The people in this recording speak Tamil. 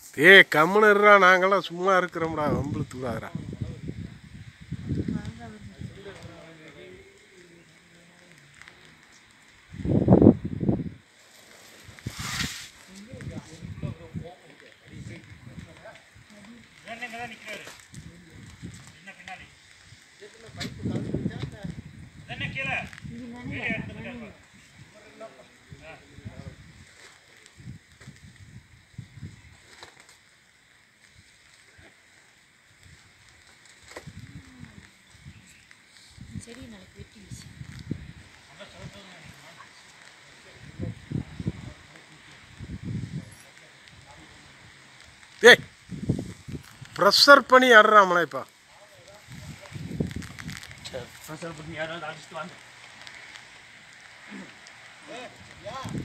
ஏய் கம்முன்னு இருடா நாங்களாம் சும்மா இருக்கிறோம்டா வம்பிழுத்து விடாதடா செடி நாளைக்கு வெட்டி வீசி ஏய் ப்ரெஷர் பண்ணி ஆடுறாமல இப்போ ஃபர்ஸ்ட் பண்ணி யாராவது அடிச்சுட்டு வாங்க